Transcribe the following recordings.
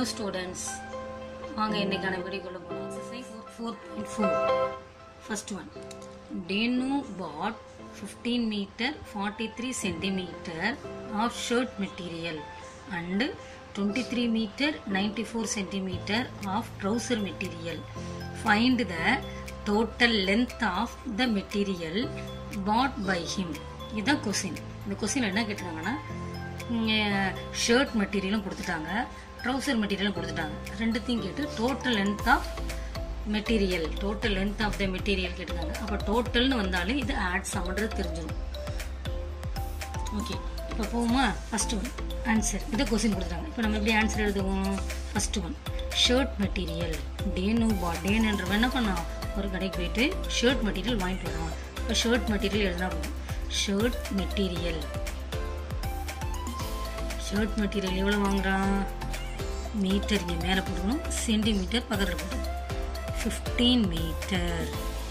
Hello students வாங்க இன்னைக்கான வீடியோக்குள்ள போகலாம் exercise four point four first one Danu bought fifteen metre forty three centimetre of shirt material and twenty three metre ninety four centimetre of trouser material find the total length of the material bought by him இதுதான் question இந்த question என்ன கேட்டிருக்காங்கன்னா shirt மெட்டீரியலும் கொடுத்துட்டாங்க trouser மெட்டீரியலும் கொடுத்துட்டாங்க ரெண்டுத்தையும் கேட்டு total length of material total length of the material கேட்டிருக்காங்க அப்போ டோட்டல்னு வந்தாலே இது ஆட் சமன்றது தெரிஞ்சிடும் ஓகே இப்போ போவோமா ஃபர்ஸ்ட் ஒன் ஆன்சர் இதை கொஸ்டின் கொடுத்துட்டாங்க இப்போ நம்ம எப்படி ஆன்சர் எழுதுவோம் first one shirt material Danu பா டேனுன்றவன் என்ன பண்ணான் ஒரு கடைக்கு போயிட்டு ஷர்ட் மெட்டீரியல் வாங்கிட்டு வரான் இப்போ ஷர்ட் மெட்டீரியல் எழுதினா போதும் ஷர்ட் மெட்டீரியல் ஷர்ட் மெட்டீரியல் எவ்வளோ வாங்குறான் மீட்டர் இங்கே மேலே போட்டுக்கணும் சென்டிமீட்டர் பக்கத்தில் போட்டுக்கணும் fifteen metre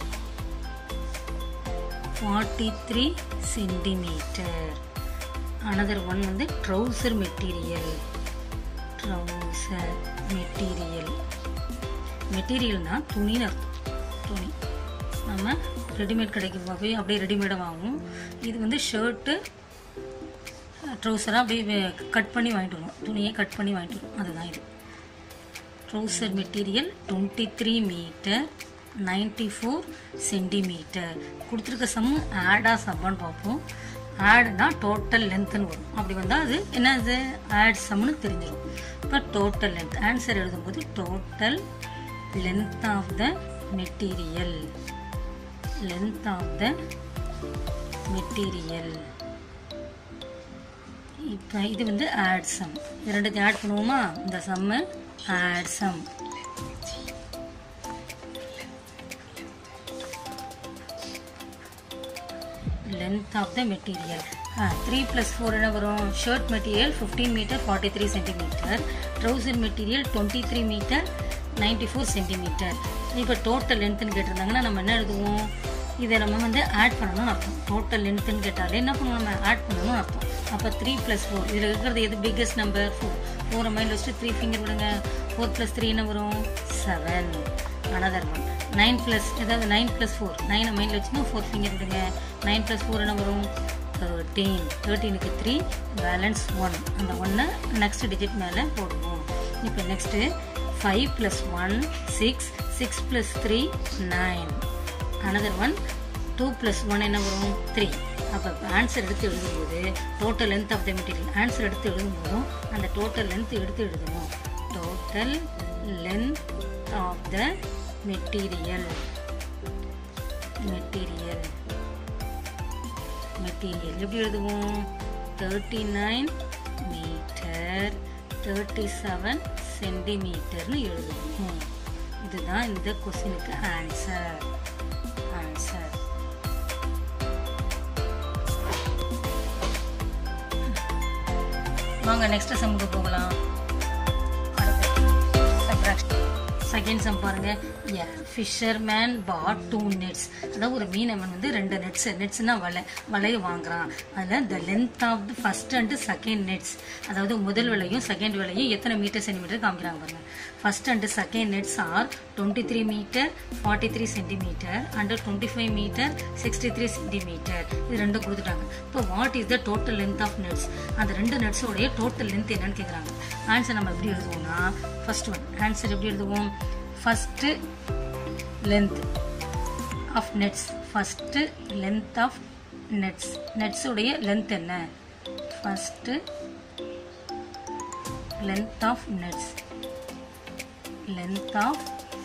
forty three centimetre another one வந்து ட்ரௌசர் மெட்டீரியல் ட்ரௌசர் மெட்டீரியல் மெட்டீரியல்னா துணின்னு அர்த்தம் துணி நம்ம ரெடிமேட் கடைக்கு போய் அப்படியே ரெடிமேடாக வாங்குவோம் இது வந்து ஷர்ட்டு ட்ரௌசராக அப்படியே கட் பண்ணி வாங்கிட்டு வருவோம் துணியை கட் பண்ணி வாங்கிட்டு வருவோம் அதுதான் இது trouser material twenty three metre ninety four centimetre கொடுத்துருக்க சம்மு ஆடா சப்பான்னு பார்ப்போம் ஆடுனா டோட்டல் லென்த்துன்னு வரும் அப்படி வந்தால் அது என்னது ஆட் சம்னு தெரிஞ்சிடும் இப்போ டோட்டல் லென்த் ஆன்சர் எழுதும்போது total length of the material length of the material இப்போ இது வந்து ஆட் சம் இது ரெண்டுத்தையும் ஆட் பண்ணுவோமா இந்த sum add sum length of the material three plus four என்ன வரும் shirt material fifteen metre forty three centimetre trouser material twenty three metre ninety four centimetre இப்போ டோட்டல் லென்த்துன்னு கேட்டிருந்தாங்கன்னா நம்ம என்ன எழுதுவோம் இதை நம்ம வந்து ஆட் பண்ணணும்னு அர்த்தம் டோட்டல் லென்த்துன்னு கேட்டாலே என்ன பண்ணுவோம் நம்ம ஆட் பண்ணணும்னு அர்த்தம் அப்போ த்ரீ ப்ளஸ் ஃபோர் இதில் இருக்கிறது எது பிக்கஸ்ட் நம்பர் ஃபோர் ஃபோரை மைண்ட் வச்சுட்டு த்ரீ ஃபிங்கர் விடுங்க ஃபோர் ப்ளஸ் த்ரீ என்ன வரும் seven another one nine plus ஏதாவது நைன் ப்ளஸ் ஃபோர் நைனை மைண்டில் வச்சுன்னா ஃபோர் ஃபிங்கர் விடுங்க நைன் ப்ளஸ் ஃபோர் என்ன வரும் தேர்ட்டீன் தேர்ட்டீனுக்கு த்ரீ பேலன்ஸ் ஒன் அந்த ஒன்னை நெக்ஸ்ட் டிஜிட் மேலே போடுவோம் இப்போ next five plus one six six plus three nine another one two plus one என்ன வரும் த்ரீ அப்போ ஆன்சர் எடுத்து எழுதும்போது total length of the material answer எடுத்து எழுதும்போதும் அந்த டோட்டல் லென்த் எடுத்து எழுதணும் total length of the material material material எப்படி எழுதுவோம் thirty nine metre thirty seven சென்டிமீட்டர்னு எழுதுவோம் இதுதான் இந்த கொஸ்டினுக்கு ஆன்சர் ஆன்சர் வாங்க நெக்ஸ்ட் சம்முக்கு போகலாம் செகண்ட் சம் பாருங்க fisherman bought two nets அதாவது ஒரு மீனவன் வந்து ரெண்டு நெட்ஸ் நெட்ஸ்னா வலை வலையை வாங்குறான் அதில் the length of the first and second nets அதாவது முதல் விலையும் செகண்ட் விலையும் எத்தனை மீட்டர் சென்டிமீட்டர் காமிக்கிறாங்க பாருங்க first and second nets are twenty three metre forty three centimetre and twenty five metre sixty three centimetre இது ரெண்டும் கொடுத்துட்டாங்க இப்போ what is the total length of nets அந்த ரெண்டு நெட்ஸோடைய டோட்டல் லென்த் என்னன்னு கேட்குறாங்க ஆன்சர் நம்ம எப்படி எழுதுவோம்னா ஃபர்ஸ்ட் ஒன் ஆன்சர் எப்படி எழுதுவோம் first length of nets first length of nets நெட்ஸுடைய லென்த் என்ன first length of nets length of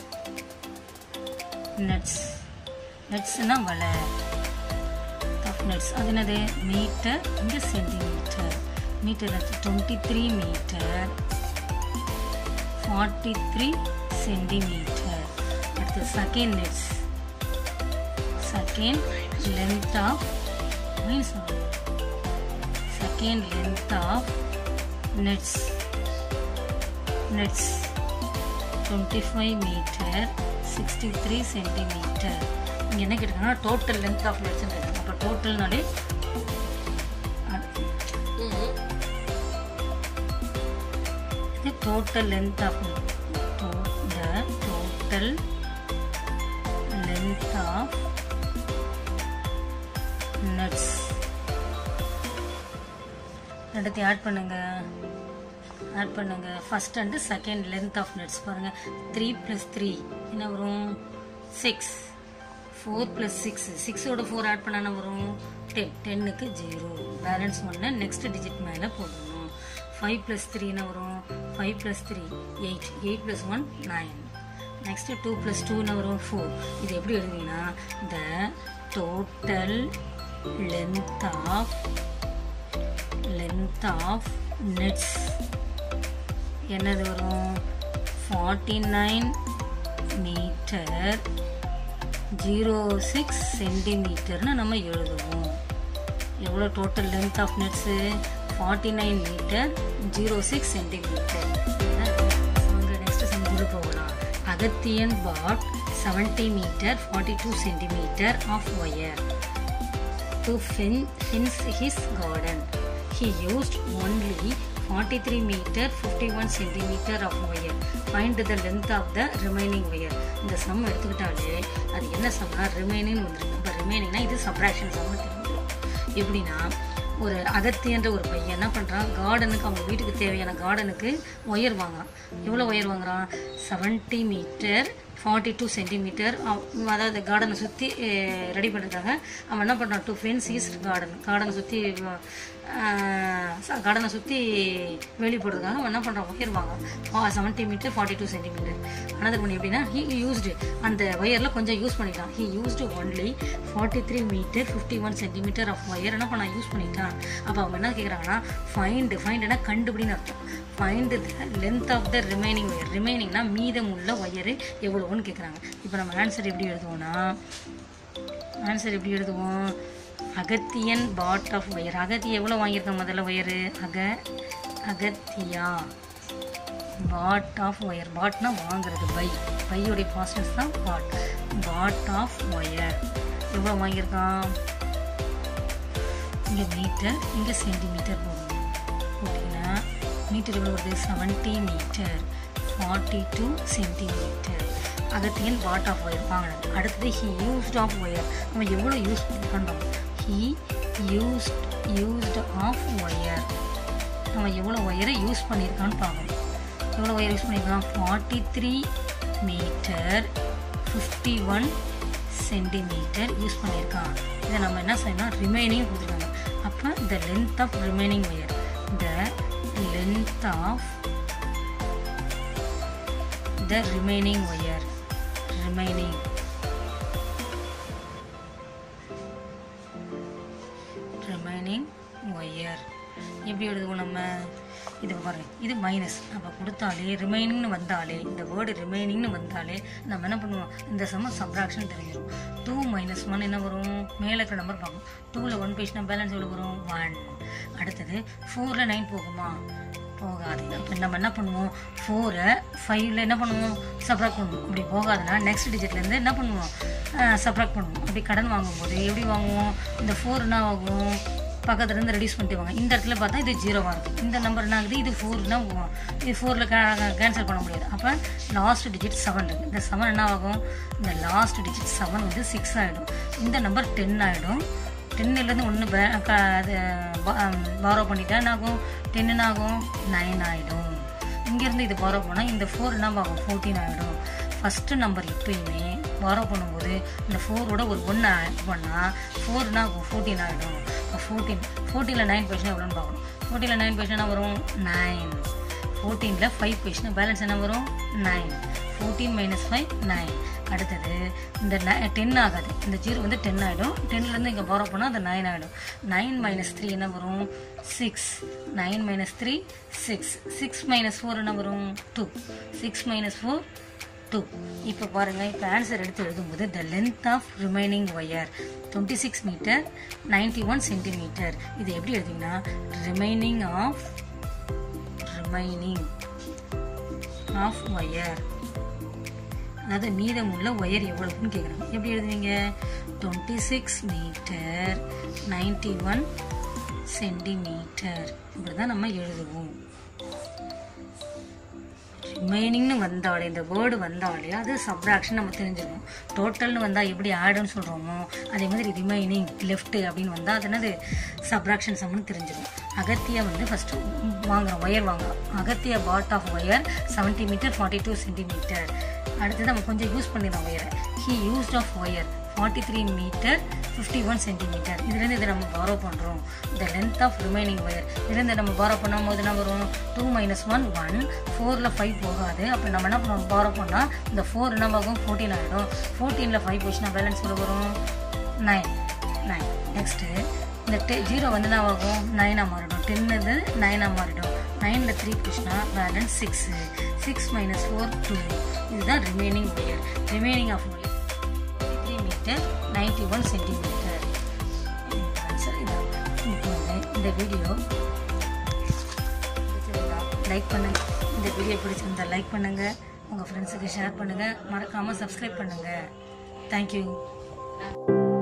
nets நெட்ஸ்னா வலை ஆஃப் நெட்ஸ் அது என்னது மீட்டர் இங்கே centimetre metre twenty three metre forty three centimetre அடுத்து second nets second length of means second length of nets nets twenty five metre sixty three centimetre இங்கே என்ன கேட்டிருக்காங்கன்னா total length of nets அப்போ டோட்டல்னாலே total length of to, the total length of nuts ரெண்டுத்தையும் add பண்ணுங்க add பண்ணுங்க first and second length of nuts பாருங்க three plus three என்ன வரும் சிக்ஸ் ஃபோர் ப்ளஸ் சிக்ஸ் சிக்ஸோட ஃபோர் ஆட் பண்ணா என்ன வரும் டென் டென்னுக்கு ஜீரோ பேலன்ஸ் ஒன்று நெக்ஸ்ட் டிஜிட் மேலே போடணும் ஃபைவ் ப்ளஸ் த்ரீ என்ன வரும் five plus three eight eight plus one nine next two plus டூன்னு வரும் ஃபோர் இது எப்படி எழுதுவீங்கன்னா the total length of length of nets என்னது வரும் forty nine metre zero six சென்டிமீட்டர்னு நம்ம எழுதுவோம் எவ்வளோ total length of nets forty nine metre zero six centimetre next சம்பூர் போகலாம் அகத்தியன் bought seventy metre forty two centimetre of wire to fin fence his garden. He used only 43 meter 51 centimeter of wire. Find the length of the remaining wire. இந்த sum எடுத்துக்கிட்டாலே அது என்ன சம்னா remaining வந்துருக்கு இப்போ ரிமைனிங்னா இது சப்ராக்ஷன் சம்னு தெரிஞ்சிடும் எப்படின்னா ஒரு அகத்தியன்ற ஒரு பையன் என்ன பண்ணுறான் கார்டனுக்கு அவங்க வீட்டுக்கு தேவையான கார்டனுக்கு ஒயர் வாங்குறான் எவ்வளோ ஒயர் வாங்குறான் seventy metre forty two centimetre அதாவது கார்டனை சுற்றி ரெடி பண்ணுறதுக்காக அவன் என்ன பண்ணுறான் டூ ஃப்ரெண்ட்ஸ் ஈஸ் கார்டன் கார்டனை சுற்றி கார்டனை சுற்றி வெளியே போடுறதுக்காக அவன் என்ன பண்ணுறான் ஒயர் வாங்க seventy metre forty two centimetre another பண்ணி எப்படின்னா ஹீ யூஸ்டு அந்த ஒயரில் கொஞ்சம் யூஸ் பண்ணிட்டான் he used only forty three metre fifty one centimetre of wire என்ன பண்ண யூஸ் பண்ணிட்டான் அப்போ அவங்க என்ன கேட்குறாங்கன்னா ஃபைண்டு ஃபைண்டுனா கண்டுபிடின்னு அர்த்தம் find the length of the remaining wire ரிமைனிங்னா மீதம் உள்ள ஒயரு எவ்வளோன்னு கேட்குறாங்க இப்போ நம்ம ஆன்சர் எப்படி எழுதுவோம்னா ஆன்சர் எப்படி எழுதுவோம் அகத்தியன் பாட் ஆஃப் ஒயர் அகத்திய எவ்வளோ வாங்கியிருக்கோம் முதல்ல ஒயரு அக அகத்தியா பாட் ஆஃப் ஒயர் பாட்னா வாங்குறது பை பையோடைய ப்ராசஸ் தான் பாட் பாட் ஆஃப் ஒயர் எவ்வளோ வாங்கியிருக்கான் இங்கே மீட்டர் இங்கே சென்டிமீட்டர் போடணும் போட்டிங்கன்னா மீட்டர் எவ்வளோ வருது seventy metre forty two centimetre அகத்தியன் வாட் ஆஃப் ஒயர் வாங்கினது அடுத்தது ஹி யூஸ்ட் ஆஃப் ஒயர் நம்ம எவ்வளோ யூஸ் பண்ணிருக்கோம் he used used of wire நம்ம எவ்வளோ ஒயரை யூஸ் பண்ணியிருக்கான்னு பார்க்கணும் எவ்வளோ ஒயர் யூஸ் பண்ணியிருக்கான் forty three metre fifty one centimetre use பண்ணியிருக்கான் இதை நம்ம என்ன செய்யணும் ரிமைனிங் கொடுத்துருக்காங்க அப்போ the length of remaining wire the length of the remaining wire remaining remaining wire எப்படி எழுதுவோம் நம்ம இது பாருங்க இது மைனஸ் அப்போ கொடுத்தாலே ரிமைனிங்னு வந்தாலே இந்த வேர்டு ரிமைனிங்னு வந்தாலே நம்ம என்ன பண்ணுவோம் இந்த சம சப்ராக்ஷன் தெரிஞ்சிடும் டூ மைனஸ் ஒன் என்ன வரும் மேலே இருக்கிற நம்பர் பார்க்கணும் டூவில் ஒன் பேசினா பேலன்ஸ் எவ்வளோ வரும் ஒன் அடுத்தது ஃபோரில் நைன் போகுமா போகாது அப்போ நம்ம என்ன பண்ணுவோம் ஃபோரை ஃபைவ்ல என்ன பண்ணுவோம் சப்ராக்ட் பண்ணுவோம் அப்படி போகாதுன்னா நெக்ஸ்ட் டிஜிட்லேருந்து என்ன பண்ணுவோம் சப்ராக்ட் பண்ணுவோம் அப்படி கடன் வாங்கும்போது எப்படி வாங்குவோம் இந்த ஃபோர் என்ன ஆகும் பக்கத்துல இருந்து ரெடியூஸ் பண்ணிட்டு வாங்க இந்த இடத்துல பார்த்தா இது ஜீரோவாக இருக்கும் இந்த நம்பர் என்ன ஆகுது இது ஃபோர்னா இது ஃபோரில் கேன்சல் பண்ண முடியாது அப்போ லாஸ்ட் டிஜிட் செவன் இருக்குது இந்த செவன் என்ன ஆகும் இந்த லாஸ்ட் டிஜிட் செவன் வந்து சிக்ஸ் ஆகிடும் இந்த நம்பர் டென் ஆகிடும் டென்னுலேருந்து ஒன்று பே க அது பாரோ பண்ணிட்டா என்ன ஆகும் டென் என்ன ஆகும் நைன் ஆகிடும் இங்கேருந்து இது பாரோ பண்ணால் இந்த ஃபோர் என்ன ஆகும் ஃபோர்டீன் ஆகிடும் ஃபஸ்ட்டு நம்பர் எப்பயுமே பாரோ பண்ணும்போது இந்த ஃபோரோட ஒரு ஒன்று ஆட் பண்ணால் ஃபோர் என்ன ஆகும் ஃபோர்டீன் ஆகிடும் இப்போ ஃபோர்டீன் ஃபோர்டீனில் நைன் கொஷின் எவ்வளோன்னு பார்க்கணும் ஃபோர்டீனில் நைன் கொஷின் என்ன வரும் நைன் ஃபோர்டீனில் ஃபைவ் கொஷின் பேலன்ஸ் என்ன வரும் nine fourteen minus five nine அடுத்தது இந்த டென் ஆகாது இந்த ஜீரோ வந்து டென் ஆகிடும் டென்லேருந்து இங்கே பாரோ பண்ணால் அது நைன் ஆகிடும் நைன் மைனஸ் த்ரீ என்ன வரும் six nine minus three six six minus four என்ன வரும் two six minus four two இப்போ பாருங்கள் இப்போ ஆன்சர் எடுத்து எழுதும்போது the length of remaining wire twenty six metre ninety one centimetre இது எப்படி எழுதிங்கன்னா remaining of remaining of wire அதாவது மீதமுள்ள ஒயர் எவ்வளவுன்னு கேட்குறாங்க எப்படி எழுதுவீங்க twenty six metre ninety one centimetre இப்படி தான் நம்ம எழுதுவோம் ரிமைனிங்னு வந்தாலே இந்த வேர்டு வந்தாலே அது சப்ராக்ஷன் நம்ம தெரிஞ்சிருக்கோம் டோட்டல்னு வந்தால் எப்படி ஆடுன்னு சொல்கிறோமோ அதே மாதிரி ரிமைனிங் லெஃப்ட் அப்படின்னு வந்தால் அது என்னது சப்ராக்ஷன் சம்னு தெரிஞ்சிடும் அகத்தியா வந்து ஃபஸ்ட்டு வாங்குறோம் ஒயர் வாங்குறோம் அகத்தியா bought of wire seventy metre forty two centimetre அடுத்து நம்ம கொஞ்சம் யூஸ் பண்ணிடலாம் ஒயரை he used of wire forty three metre fifty one centimetre இதுலேருந்து இதை நம்ம பாரோ பண்ணுறோம் the length of remaining wire இதுலேருந்து நம்ம பாரோ பண்ணும்போது என்ன வரும் டூ மைனஸ் ஒன் ஒன் ஃபோரில் ஃபைவ் போகாது அப்போ நம்ம என்ன பண்ணுவோம் பாரோ பண்ணால் இந்த ஃபோர் என்ன ஆகும் ஃபோர்டீன் ஆகிடும் ஃபோர்டீனில் ஃபைவ் போச்சுன்னா பேலன்ஸ் எவ்வளோ வரும் நைன் நைன் நெக்ஸ்ட்டு இந்த டெ ஜீரோ வந்து என்ன ஆகும் நைனாக மாறிடும் டென்னு நைனாக மாறிடும் நைனில் த்ரீ போச்சுன்னா balance six six minus four two இதுதான் remaining wire remaining of wire three metre ninety one centimetre answer இதான் இப்போ வந்து இந்த வீடியோ பிடிச்சிருந்தா லைக் பண்ணுங்க இந்த வீடியோ பிடிச்சிருந்தா லைக் பண்ணுங்க உங்கள் ஃப்ரெண்ட்ஸுக்கு ஷேர் பண்ணுங்க மறக்காமல் சப்ஸ்கிரைப் பண்ணுங்க தேங்க்யூ